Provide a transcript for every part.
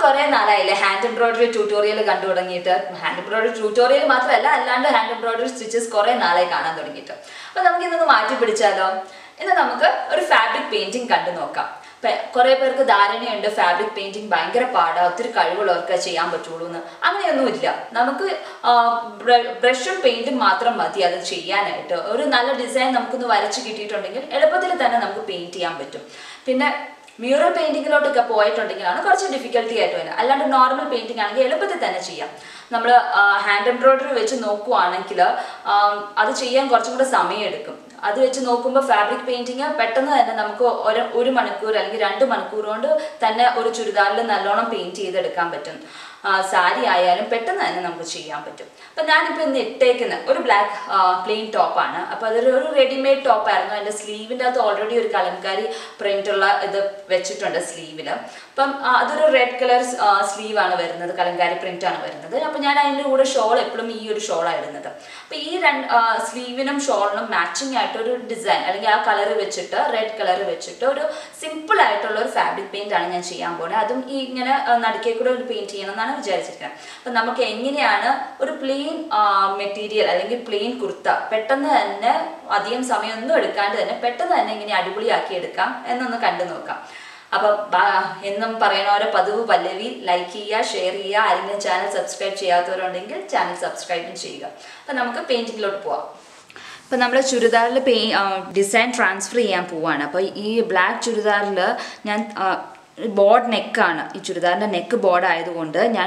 കുറെ നാളായില്ലേ hand embroidery tutorial കണ്ടു തുടങ്ങിയിട്ട് ഹാൻഡ് എംബ്രോയിഡറി ട്യൂട്ടോറിയൽ മാത്രമല്ല അല്ലാണ്ട് ഹാൻഡ് എംബ്രോയിഡറി സ്റ്റിച്ചസ് കുറെ നാളായി കാണാൻ തുടങ്ങിയിട്ട് അപ്പൊ നമുക്ക് ഇതൊന്ന് മാറ്റി പിടിച്ചാലോ ഇന്ന് നമുക്ക് ഒരു ഫാബ്രിക് പെയിന്റിംഗ് കണ്ടു നോക്കാം കുറെ പേർക്ക് ധാരണയുണ്ട് ഫാബ്രിക് പെയിന്റിംഗ് ഭയങ്കര പാടാ ഒത്തിരി കഴിവുള്ളവർക്ക് ചെയ്യാൻ പറ്റുള്ളൂ എന്ന് അങ്ങനെയൊന്നുമില്ല നമുക്ക് ബ്രഷും പെയിന്റും മാത്രം മതി അത് ചെയ്യാനായിട്ട് ഒരു നല്ല ഡിസൈൻ നമുക്കൊന്ന് വരച്ച് കിട്ടിയിട്ടുണ്ടെങ്കിൽ എളുപ്പത്തിൽ തന്നെ നമുക്ക് പെയിന്റ് ചെയ്യാൻ പറ്റും പിന്നെ മ്യൂറൽ പെയിന്റിങ്ങിലോട്ടൊക്കെ പോയിട്ടുണ്ടെങ്കിലാണ് കുറച്ച് ഡിഫിക്കൽട്ടി ആയിട്ട് വരുന്നത് അല്ലാണ്ട് നോർമൽ പെയിന്റിംഗ് ആണെങ്കിൽ എളുപ്പത്തിൽ തന്നെ ചെയ്യാം നമ്മൾ ഹാൻഡ് എംബ്രോയിഡറി വെച്ച് നോക്കുവാണെങ്കിൽ അത് ചെയ്യാൻ കുറച്ചും കൂടെ സമയമെടുക്കും അത് വെച്ച് നോക്കുമ്പോൾ ഫാബ്രിക് പെയിന്റിങ് പെട്ടെന്ന് തന്നെ നമുക്ക് ഒരു ഒരു മണിക്കൂർ അല്ലെങ്കിൽ രണ്ട് മണിക്കൂർ കൊണ്ട് തന്നെ ഒരു ചുരിദാറിൽ നല്ലോണം പെയിന്റ് ചെയ്തെടുക്കാൻ പറ്റും സാരി ആയാലും പെട്ടെന്ന് തന്നെ നമുക്ക് ചെയ്യാൻ പറ്റും അപ്പം ഞാനിപ്പോൾ ഇന്ന് ഇട്ടേക്കുന്ന ഒരു ബ്ലാക്ക് പ്ലെയിൻ ടോപ്പാണ് അപ്പോൾ അതൊരു ഒരു റെഡിമെയ്ഡ് ടോപ്പായിരുന്നു എൻ്റെ സ്ലീവിൻ്റെ അകത്ത് ഓൾറെഡി ഒരു കലംകാരി പ്രിൻ്റുള്ള ഇത് വെച്ചിട്ടുണ്ട് സ്ലീവിൽ അപ്പം അതൊരു റെഡ് കളർ സ്ലീവാണ് വരുന്നത് കലങ്കാരി പ്രിൻ്റ് ആണ് വരുന്നത് അപ്പം ഞാൻ അതിൻ്റെ കൂടെ ഷോൾ എപ്പോഴും ഈ ഒരു ഷോളാണ് ഇടുന്നത് അപ്പം ഈ രണ്ട് സ്ലീവിനും ഷോളിനും മാച്ചിങ് ആയിട്ട് ഒരു ഡിസൈൻ അല്ലെങ്കിൽ ആ കളർ വെച്ചിട്ട് റെഡ് കളർ വെച്ചിട്ട് ഒരു സിമ്പിൾ ആയിട്ടുള്ള ഒരു ഫാബ്രിക് പെയിന്റ് ആണ് ഞാൻ ചെയ്യാൻ പോകുന്നത് അതും ഈ ഇങ്ങനെ നടുക്കേ കൂടെ ഒരു പെയിന്റ് ചെയ്യണം എന്നാണ് വിചാരിച്ചിരിക്കുന്നത് അപ്പം നമുക്ക് എങ്ങനെയാണ് ഒരു പ്ലെയിൻ മെറ്റീരിയൽ അല്ലെങ്കിൽ പ്ലെയിൻ കുർത്ത പെട്ടെന്ന് തന്നെ അധികം സമയമൊന്നും എടുക്കാണ്ട് തന്നെ പെട്ടെന്ന് തന്നെ ഇങ്ങനെ അടിപൊളിയാക്കി എടുക്കാം എന്നൊന്ന് കണ്ടു നോക്കാം അപ്പം എന്നും പറയണ പോലെ പതിവ് പല്ലവി ലൈക്ക് ചെയ്യുക ഷെയർ ചെയ്യുക ആരെങ്കിലും ചാനൽ സബ്സ്ക്രൈബ് ചെയ്യാത്തവരുണ്ടെങ്കിൽ ചാനൽ സബ്സ്ക്രൈബും ചെയ്യുക അപ്പം നമുക്ക് പെയിൻറ്റിങ്ങിലോട്ട് പോവാം ഇപ്പം നമ്മൾ ചുരിദാറിൽ പെയി ഡിസൈൻ ട്രാൻസ്ഫർ ചെയ്യാൻ പോവാണ് അപ്പോൾ ഈ ബ്ലാക്ക് ചുരിദാറിൽ ഞാൻ ബോർഡ് നെക്കാണ് ഈ ചുരിദാറിൻ്റെ നെക്ക് ബോർഡ് ആയതുകൊണ്ട് ഞാൻ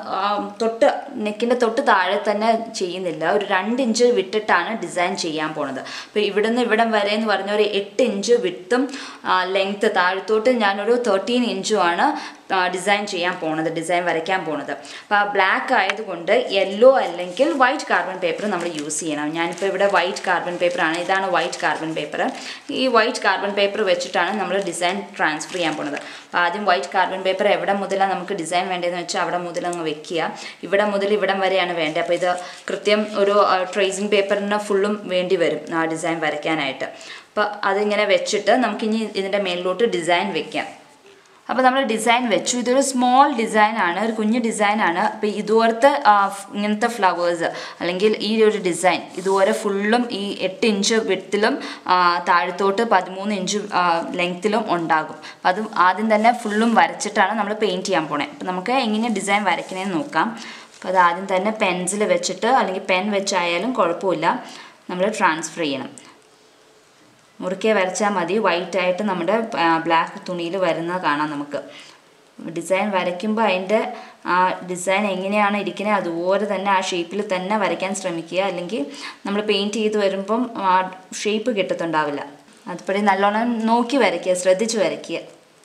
തൊട്ട് നെക്കിൻ്റെ തൊട്ട് താഴെ തന്നെ ചെയ്യുന്നില്ല ഒരു രണ്ട് ഇഞ്ച് വിട്ടിട്ടാണ് ഡിസൈൻ ചെയ്യാൻ പോണത് അപ്പോൾ ഇവിടുന്ന് ഇവിടം വരെ എന്ന് പറഞ്ഞ ഒരു എട്ട് ഇഞ്ച് വിട്ടും ലെങ്ത്ത് താഴത്തോട്ട് ഞാനൊരു തേർട്ടീൻ ഇഞ്ചുമാണ് ഡിസൈൻ ചെയ്യാൻ പോണത് ഡിസൈൻ വരയ്ക്കാൻ പോണത് അപ്പോൾ ആ ബ്ലാക്ക് ആയതുകൊണ്ട് യെല്ലോ അല്ലെങ്കിൽ വൈറ്റ് കാർബൺ പേപ്പർ നമ്മൾ യൂസ് ചെയ്യണം ഞാനിപ്പോൾ ഇവിടെ വൈറ്റ് കാർബൺ പേപ്പറാണ് ഇതാണ് വൈറ്റ് കാർബൺ പേപ്പർ ഈ വൈറ്റ് കാർബൺ പേപ്പർ വെച്ചിട്ടാണ് നമ്മൾ ഡിസൈൻ ട്രാൻസ്ഫർ ചെയ്യാൻ പോണത് അപ്പോൾ ആദ്യം വൈറ്റ് കാർബൺ പേപ്പർ എവിടെ മുതലാണ് നമുക്ക് ഡിസൈൻ വേണ്ടതെന്ന് വെച്ചാൽ അവിടെ മുതൽ അങ്ങ് വെക്കുക ഇവിടെ മുതൽ ഇവിടം വരെയാണ് വേണ്ടത് അപ്പോൾ ഇത് കൃത്യം ഒരു ട്രേസിങ് പേപ്പറിന് ഫുള്ളും വേണ്ടി വരും ആ ഡിസൈൻ വരയ്ക്കാനായിട്ട് അപ്പോൾ അതിങ്ങനെ വെച്ചിട്ട് നമുക്കിനി ഇതിൻ്റെ മേലിലോട്ട് ഡിസൈൻ വെക്കാം അപ്പോൾ നമ്മൾ ഡിസൈൻ വെച്ചു ഇതൊരു സ്മോൾ ഡിസൈൻ ആണ് ഒരു കുഞ്ഞു ഡിസൈൻ ആണ് അപ്പോൾ ഇതുപോലത്തെ ഇങ്ങനത്തെ ഫ്ലവേഴ്സ് അല്ലെങ്കിൽ ഈ ഒരു ഡിസൈൻ ഇതുപോലെ ഫുള്ളും ഈ എട്ട് ഇഞ്ച് വിട്ടിലും താഴത്തോട്ട് പതിമൂന്ന് ഇഞ്ച് ലെങ്ത്തിലും ഉണ്ടാകും അപ്പം അത് ആദ്യം തന്നെ ഫുള്ളും വരച്ചിട്ടാണ് നമ്മൾ പെയിൻറ്റ് ചെയ്യാൻ പോണേ അപ്പം നമുക്ക് എങ്ങനെ ഡിസൈൻ വരയ്ക്കണേന്ന് നോക്കാം അപ്പോൾ അത് ആദ്യം തന്നെ പെൻസിൽ വെച്ചിട്ട് അല്ലെങ്കിൽ പെൻ വെച്ചായാലും കുഴപ്പമില്ല നമ്മൾ ട്രാൻസ്ഫർ ചെയ്യണം മുറുക്കെ വരച്ചാൽ മതി വൈറ്റ് ആയിട്ട് നമ്മുടെ ബ്ലാക്ക് തുണിയിൽ വരുന്നത് കാണാം നമുക്ക് ഡിസൈൻ വരയ്ക്കുമ്പോൾ അതിൻ്റെ ആ ഡിസൈൻ എങ്ങനെയാണ് ഇരിക്കുന്നത് അതുപോലെ തന്നെ ആ ഷേപ്പിൽ തന്നെ വരയ്ക്കാൻ ശ്രമിക്കുക അല്ലെങ്കിൽ നമ്മൾ പെയിൻറ്റ് ചെയ്ത് വരുമ്പം ആ ഷേപ്പ് കിട്ടത്തുണ്ടാവില്ല അതുപടി നല്ലോണം നോക്കി വരയ്ക്കുക ശ്രദ്ധിച്ച് വരയ്ക്കുക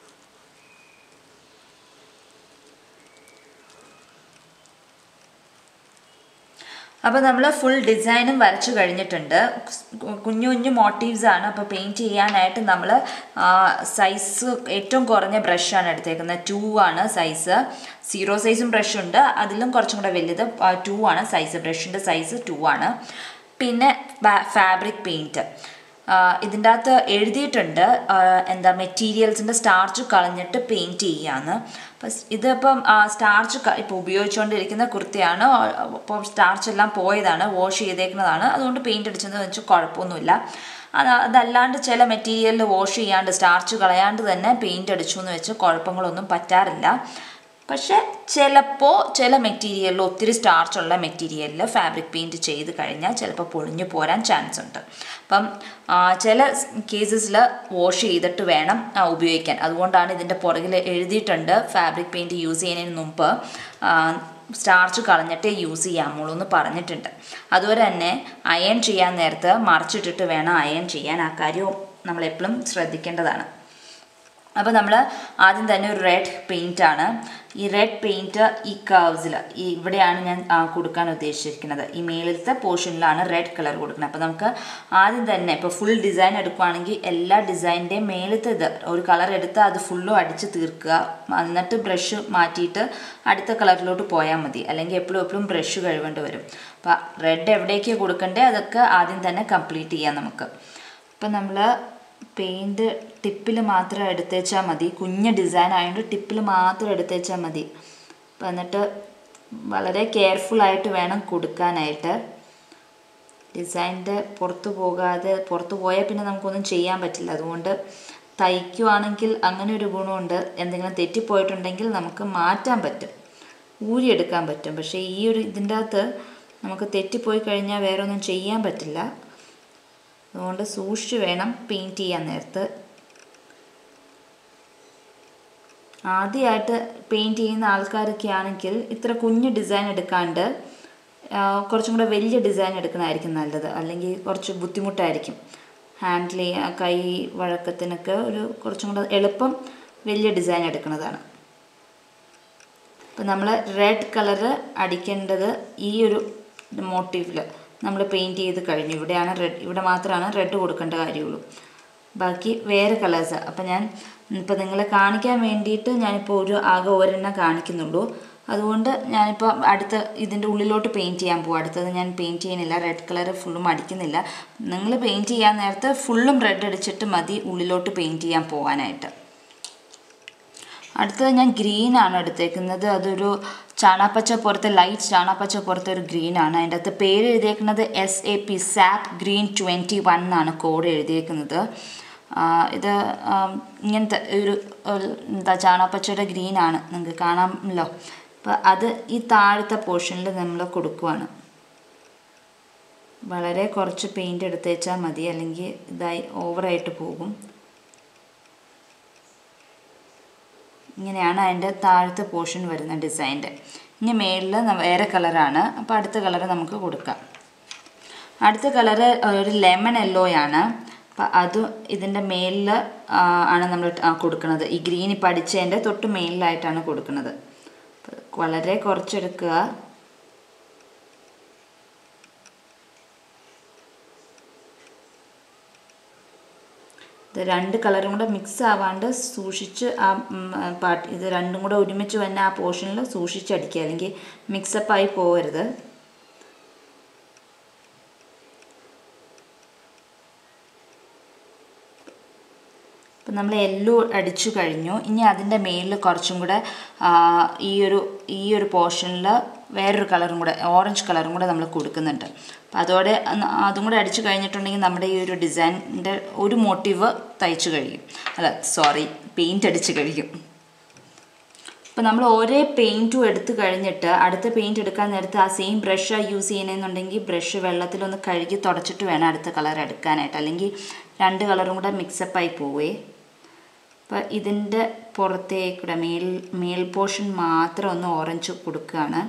അപ്പോൾ നമ്മൾ ഫുൾ ഡിസൈനും വരച്ചു കഴിഞ്ഞിട്ടുണ്ട് കുഞ്ഞു കുഞ്ഞു മോട്ടീവ്സ് ആണ് അപ്പോൾ പെയിൻറ്റ് ചെയ്യാനായിട്ട് നമ്മൾ സൈസ് ഏറ്റവും കുറഞ്ഞ ബ്രഷാണ് എടുത്തേക്കുന്നത് ടു ആണ് സൈസ് സീറോ സൈസും ബ്രഷ് ഉണ്ട് അതിലും കുറച്ചും കൂടെ വലുത് ടു ആണ് സൈസ് ബ്രഷിൻ്റെ സൈസ് ടു ആണ് പിന്നെ ഫാബ്രിക് പെയിൻറ്റ് ഇതിൻ്റെ അകത്ത് എഴുതിയിട്ടുണ്ട് എന്താ മെറ്റീരിയൽസിൻ്റെ സ്റ്റാർച്ച് കളഞ്ഞിട്ട് പെയിൻറ്റ് ചെയ്യാന്ന് അപ്പം ഇതിപ്പം സ്റ്റാർച്ച് ഇപ്പോൾ ഉപയോഗിച്ചുകൊണ്ടിരിക്കുന്ന കുർത്തിയാണ് അപ്പം സ്റ്റാർച്ച് എല്ലാം പോയതാണ് വാഷ് ചെയ്തേക്കുന്നതാണ് അതുകൊണ്ട് പെയിൻറ്റ് അടിച്ചെന്ന് വെച്ചാൽ കുഴപ്പമൊന്നുമില്ല അത് അതല്ലാണ്ട് ചില മെറ്റീരിയലിൽ വാഷ് ചെയ്യാണ്ട് സ്റ്റാർച്ച് കളയാണ്ട് തന്നെ പെയിൻറ്റ് അടിച്ചു എന്ന് വെച്ച് കുഴപ്പങ്ങളൊന്നും പറ്റാറില്ല പക്ഷേ ചിലപ്പോൾ ചില മെറ്റീരിയലിൽ ഒത്തിരി സ്റ്റാർച്ചുള്ള മെറ്റീരിയലിൽ ഫാബ്രിക് പെയിൻറ്റ് ചെയ്ത് കഴിഞ്ഞാൽ ചിലപ്പോൾ പൊളിഞ്ഞു പോരാൻ ചാൻസ് ഉണ്ട് അപ്പം ചില കേസസിൽ വാഷ് ചെയ്തിട്ട് വേണം ഉപയോഗിക്കാൻ അതുകൊണ്ടാണ് ഇതിൻ്റെ പുറകിൽ എഴുതിയിട്ടുണ്ട് ഫാബ്രിക് പെയിൻറ്റ് യൂസ് ചെയ്യുന്നതിന് മുമ്പ് സ്റ്റാർച്ച് കളഞ്ഞിട്ടേ യൂസ് ചെയ്യാമുള്ളൂ എന്ന് പറഞ്ഞിട്ടുണ്ട് അതുപോലെ തന്നെ അയൺ ചെയ്യാൻ നേരത്ത് മറിച്ചിട്ടിട്ട് വേണം അയൺ ചെയ്യാൻ ആ കാര്യവും നമ്മളെപ്പോഴും ശ്രദ്ധിക്കേണ്ടതാണ് അപ്പോൾ നമ്മൾ ആദ്യം തന്നെ ഒരു റെഡ് പെയിൻ്റ് ആണ് ഈ റെഡ് പെയിൻറ്റ് ഈ കർവ്സിൽ ഈ ഇവിടെയാണ് ഞാൻ കൊടുക്കാൻ ഉദ്ദേശിച്ചിരിക്കുന്നത് ഈ മേളിലത്തെ പോർഷനിലാണ് റെഡ് കളർ കൊടുക്കുന്നത് അപ്പോൾ നമുക്ക് ആദ്യം തന്നെ ഇപ്പോൾ ഫുൾ ഡിസൈൻ എടുക്കുകയാണെങ്കിൽ എല്ലാ ഡിസൈനിൻ്റെയും മേലത്തെ ഇത് ഒരു കളർ എടുത്ത് അത് ഫുള്ളും അടിച്ച് തീർക്കുക എന്നിട്ട് ബ്രഷ് മാറ്റിയിട്ട് അടുത്ത കളറിലോട്ട് പോയാൽ മതി അല്ലെങ്കിൽ എപ്പോഴും എപ്പോഴും ബ്രഷ് കഴുകേണ്ടി വരും അപ്പോൾ റെഡ് എവിടേക്ക് കൊടുക്കണ്ടേ അതൊക്കെ ആദ്യം തന്നെ കംപ്ലീറ്റ് ചെയ്യാം നമുക്ക് അപ്പം നമ്മൾ പെയിൻറ്റ് ടിപ്പിൽ മാത്രം എടുത്തേച്ചാൽ മതി കുഞ്ഞ് ഡിസൈൻ ആയതുകൊണ്ട് ടിപ്പിൽ മാത്രം എടുത്തേച്ചാൽ മതി അപ്പം എന്നിട്ട് വളരെ കെയർഫുള്ളായിട്ട് വേണം കൊടുക്കാനായിട്ട് ഡിസൈനിൻ്റെ പുറത്ത് പോകാതെ പുറത്ത് പോയാൽ പിന്നെ നമുക്കൊന്നും ചെയ്യാൻ പറ്റില്ല അതുകൊണ്ട് തയ്ക്കുവാണെങ്കിൽ അങ്ങനെ ഒരു ഗുണമുണ്ട് എന്തെങ്കിലും തെറ്റിപ്പോയിട്ടുണ്ടെങ്കിൽ നമുക്ക് മാറ്റാൻ പറ്റും ഊരിയെടുക്കാൻ പറ്റും പക്ഷേ ഈ ഒരു ഇതിൻ്റെ അകത്ത് നമുക്ക് തെറ്റിപ്പോയി കഴിഞ്ഞാൽ വേറെ ഒന്നും ചെയ്യാൻ പറ്റില്ല അതുകൊണ്ട് സൂക്ഷിച്ച് വേണം പെയിൻറ്റ് ചെയ്യാൻ നേരത്ത് ആദ്യമായിട്ട് പെയിൻറ്റ് ചെയ്യുന്ന ആൾക്കാരൊക്കെ ആണെങ്കിൽ ഇത്ര കുഞ്ഞു ഡിസൈൻ എടുക്കാണ്ട് ആ, കുറച്ചും കൂടെ വലിയ ഡിസൈൻ എടുക്കുന്നതായിരിക്കും നല്ലത് അല്ലെങ്കിൽ കുറച്ച് ബുദ്ധിമുട്ടായിരിക്കും ഹാൻഡിൽ ചെയ്യാൻ കൈ വഴക്കത്തിനൊക്കെ ഒരു കുറച്ചും കൂടെ എളുപ്പം വലിയ ഡിസൈൻ എടുക്കുന്നതാണ് ഇപ്പം നമ്മൾ റെഡ് കളറ് അടിക്കേണ്ടത് ഈ ഒരു മോട്ടീവിൽ നമ്മൾ പെയിൻറ്റ് ചെയ്ത് കഴിഞ്ഞു ഇവിടെയാണ് റെഡ് ഇവിടെ മാത്രമാണ് റെഡ് കൊടുക്കേണ്ട കാര്യമുള്ളൂ ബാക്കി വേറെ കളേഴ്സ് അപ്പം ഞാൻ ഇപ്പം നിങ്ങളെ കാണിക്കാൻ വേണ്ടിയിട്ട് ഞാനിപ്പോൾ ഒരു ആകെ ഒരെണ്ണം കാണിക്കുന്നുള്ളൂ അതുകൊണ്ട് ഞാനിപ്പോൾ അടുത്ത ഇതിൻ്റെ ഉള്ളിലോട്ട് പെയിൻറ്റ് ചെയ്യാൻ പോകും അടുത്തത് ഞാൻ പെയിൻറ്റ് ചെയ്യുന്നില്ല റെഡ് കളർ ഫുള്ളും അടിക്കുന്നില്ല നിങ്ങൾ പെയിൻറ്റ് ചെയ്യാൻ നേരത്ത് ഫുള്ളും റെഡ് അടിച്ചിട്ട് മതി ഉള്ളിലോട്ട് പെയിൻറ്റ് ചെയ്യാൻ പോകാനായിട്ട് അടുത്തത് ഞാൻ ഗ്രീൻ ആണ് എടുത്തേക്കുന്നത് അതൊരു ചാണാപ്പച്ച പുറത്ത് ലൈറ്റ് ചാണാപ്പച്ച പുറത്ത് ഒരു ഗ്രീൻ ആണ് അതിൻ്റെ അകത്ത് പേര് എഴുതിയേക്കുന്നത് S A P sap green twenty one എന്നാണ് കോഡ് എഴുതിയേക്കുന്നത് ആ, ഇത് ആ, ഇങ്ങനത്തെ ഒരു ഒരു എന്താ ചാണാപ്പച്ചയുടെ ഗ്രീൻ ആണ് നിങ്ങൾക്ക് കാണാമല്ലോ അപ്പോൾ അത് ഈ താഴത്തെ പോർഷനിൽ നമ്മൾ കൊടുക്കുവാണ് വളരെ കുറച്ച് പെയിൻ്റ് എടുത്തേച്ചാൽ മതി അല്ലെങ്കിൽ ഇതായി ഓവറായിട്ട് പോകും ഇങ്ങനെയാണ് അതിൻ്റെ താഴത്തെ പോർഷൻ വരുന്ന ഡിസൈൻ്റെ ഇനി മേളിൽ വേറെ കളറാണ് അപ്പോൾ അടുത്ത കളർ നമുക്ക് കൊടുക്കാം അടുത്ത കളറ് ഒരു ലെമൺ യെല്ലോയാണ് അപ്പം അത് ഇതിൻ്റെ മേലിൽ ആണ് നമ്മൾ കൊടുക്കുന്നത് ഈ ഗ്രീൻ ഇപ്പം അടിച്ചതിൻ്റെ തൊട്ട് മേലിലായിട്ടാണ് കൊടുക്കുന്നത് അപ്പോൾ വളരെ കുറച്ചെടുക്കുക ഇത് രണ്ട് കളറും കൂടെ മിക്സ് ആവാണ്ട് സൂക്ഷിച്ച് ആ ഉം, ആ പാട്ട് ഇത് രണ്ടും കൂടെ ഒരുമിച്ച് വന്ന ആ പോർഷനിൽ സൂക്ഷിച്ച് അടിക്കുക അല്ലെങ്കിൽ മിക്സപ്പ് ആയി പോകരുത് ഇപ്പം നമ്മൾ യെല്ലോ അടിച്ചു കഴിഞ്ഞു ഇനി അതിൻ്റെ മേലിൽ കുറച്ചും കൂടെ ആ, ഈ ഒരു ഈ ഒരു പോർഷനിൽ വേറൊരു കളറും കൂടെ ഓറഞ്ച് കളറും കൂടെ നമ്മൾ കൊടുക്കുന്നുണ്ട് അപ്പം അതോടെ അന്ന് അതും കൂടെ അടിച്ചു കഴിഞ്ഞിട്ടുണ്ടെങ്കിൽ നമ്മുടെ ഈ ഒരു ഡിസൈനിൻ്റെ ഒരു മോട്ടീവ് തയ്ച്ചു കഴിയും അല്ല സോറി പെയിൻറ്റ് അടിച്ച് കഴിയും ഇപ്പം നമ്മൾ ഒരേ പെയിൻറ്റും എടുത്തു കഴിഞ്ഞിട്ട് അടുത്ത പെയിൻറ്റ് എടുക്കാൻ നേരത്ത് ആ സെയിം ബ്രഷ് യൂസ് ചെയ്യണമെന്നുണ്ടെങ്കിൽ ബ്രഷ് വെള്ളത്തിലൊന്ന് കഴുകി തുടച്ചിട്ട് വേണം അടുത്ത കളർ എടുക്കാനായിട്ട് അല്ലെങ്കിൽ രണ്ട് കളറും കൂടെ മിക്സപ്പായി പോവേ അപ്പോൾ ഇതിൻ്റെ പുറത്തേക്കൂടെ മേൽ മേൽ പോർഷൻ മാത്രം ഒന്ന് ഓറഞ്ച് കൊടുക്കുകയാണ്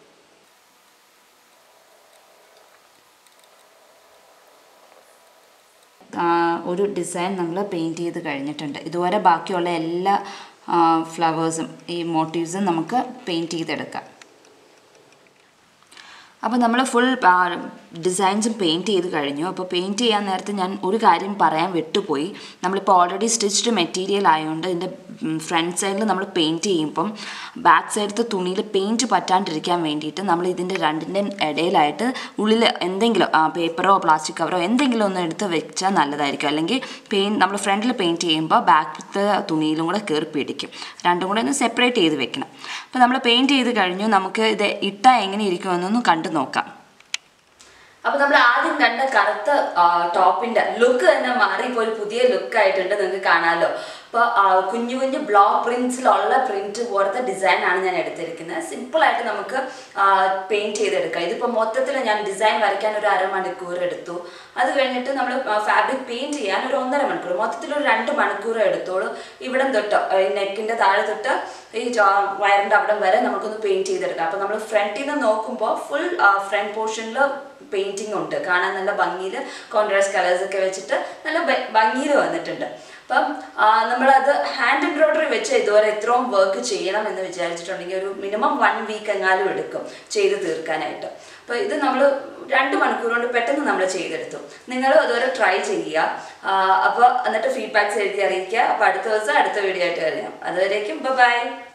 ആ, ഒരു ഡിസൈൻ നമ്മൾ പെയിൻറ്റ് ചെയ്ത് കഴിഞ്ഞിട്ടുണ്ട് ഇതുവരെ ബാക്കിയുള്ള എല്ലാ ഫ്ലവേഴ്സും ഈ മോട്ടീവ്സും നമുക്ക് പെയിൻറ്റ് ചെയ്തെടുക്കാം അപ്പോൾ നമ്മൾ ഫുൾ ഡിസൈൻസും പെയിൻറ്റ് ചെയ്ത് കഴിഞ്ഞു അപ്പോൾ പെയിൻറ്റ് ചെയ്യാൻ നേരത്തെ ഞാൻ ഒരു കാര്യം പറയാൻ വിട്ടുപോയി നമ്മളിപ്പോൾ ഓൾറെഡി സ്റ്റിച്ച്ഡ് മെറ്റീരിയൽ ആയതുകൊണ്ട് ഇതിൻ്റെ ഫ്രണ്ട് സൈഡിൽ നമ്മൾ പെയിൻറ്റ് ചെയ്യുമ്പം ബാക്ക് സൈഡത്തെ തുണിയിൽ പെയിൻറ്റ് പറ്റാണ്ടിരിക്കാൻ വേണ്ടിയിട്ട് നമ്മൾ ഇതിൻ്റെ രണ്ടിൻ്റെയും ഇടയിലായിട്ട് ഉള്ളിൽ എന്തെങ്കിലും പേപ്പറോ പ്ലാസ്റ്റിക് കവറോ എന്തെങ്കിലും ഒന്ന് എടുത്ത് വെച്ചാൽ നല്ലതായിരിക്കും അല്ലെങ്കിൽ പെയിൻ നമ്മൾ ഫ്രണ്ടിൽ പെയിൻറ്റ് ചെയ്യുമ്പോൾ ബാക്കിലത്തെ തുണിയിലും കൂടെ കയറി പിടിക്കും രണ്ടും കൂടെ ഒന്ന് സെപ്പറേറ്റ് ചെയ്ത് വെക്കണം അപ്പോൾ നമ്മൾ പെയിൻറ്റ് ചെയ്ത് കഴിഞ്ഞു നമുക്ക് ഇത് ഇട്ടാൽ എങ്ങനെ ഇരിക്കുമെന്നൊന്ന് കണ്ടു നോക്കാം അപ്പൊ നമ്മൾ ആദ്യം കണ്ട കറുത്ത ടോപ്പിന്റെ ലുക്ക് തന്നെ മാറി ഇപ്പോൾ ഒരു പുതിയ ലുക്ക് ആയിട്ടുണ്ട് നിങ്ങൾക്ക് കാണാമല്ലോ അപ്പോൾ കുഞ്ഞു കുഞ്ഞു ബ്ലോക്ക് പ്രിന്റ്സിലുള്ള പ്രിന്റ് പോലത്തെ ഡിസൈൻ ആണ് ഞാൻ എടുത്തിരിക്കുന്നത് സിമ്പിൾ ആയിട്ട് നമുക്ക് പെയിന്റ് ചെയ്തെടുക്കാം ഇതിപ്പോൾ മൊത്തത്തിൽ ഞാൻ ഡിസൈൻ വരയ്ക്കാൻ ഒരു അരമണിക്കൂർ എടുത്തു അത് കഴിഞ്ഞിട്ട് നമ്മൾ ഫാബ്രിക് പെയിന്റ് ചെയ്യാൻ ഒരു ഒന്നര മണിക്കൂർ മൊത്തത്തിൽ ഒരു രണ്ട് മണിക്കൂർ എടുത്തോളൂ ഇവിടെ തൊട്ട് ഈ നെക്കിന്റെ താഴെ തൊട്ട് ഈ ജോ- വയറിന്റെ അവിടം വരെ നമുക്കൊന്ന് പെയിന്റ് ചെയ്തെടുക്കാം അപ്പോൾ നമ്മൾ ഫ്രണ്ടിൽ നിന്ന് നോക്കുമ്പോൾ ഫുൾ ഫ്രണ്ട് പോർഷനിൽ പെയിന്റിംഗ് ഉണ്ട് കാണാൻ നല്ല ഭംഗിയിൽ കോൺട്രാസ്റ്റ് കളേഴ്സ് ഒക്കെ വെച്ചിട്ട് നല്ല ഭംഗിയിൽ വന്നിട്ടുണ്ട് അപ്പം ആ, നമ്മളത് ഹാൻഡ് എംബ്രോയിഡറി വെച്ച് ഇതുവരെ ഇത്രയും വർക്ക് ചെയ്യണം എന്ന് വിചാരിച്ചിട്ടുണ്ടെങ്കിൽ ഒരു മിനിമം വൺ വീക്ക് എങ്ങാനും എടുക്കും ചെയ്ത് തീർക്കാനായിട്ട് അപ്പോൾ ഇത് നമ്മൾ രണ്ട് മണിക്കൂർ കൊണ്ട് പെട്ടെന്ന് നമ്മൾ ചെയ്തെടുത്തു നിങ്ങൾ അതുവരെ ട്രൈ ചെയ്യുക അപ്പോൾ എന്നിട്ട് ഫീഡ്ബാക്ക്സ് എഴുതി അറിയിക്കുക അപ്പോൾ അടുത്ത ദിവസം അടുത്ത വീഡിയോ ആയിട്ട് അറിയാം അതുവരേക്കും ബൈ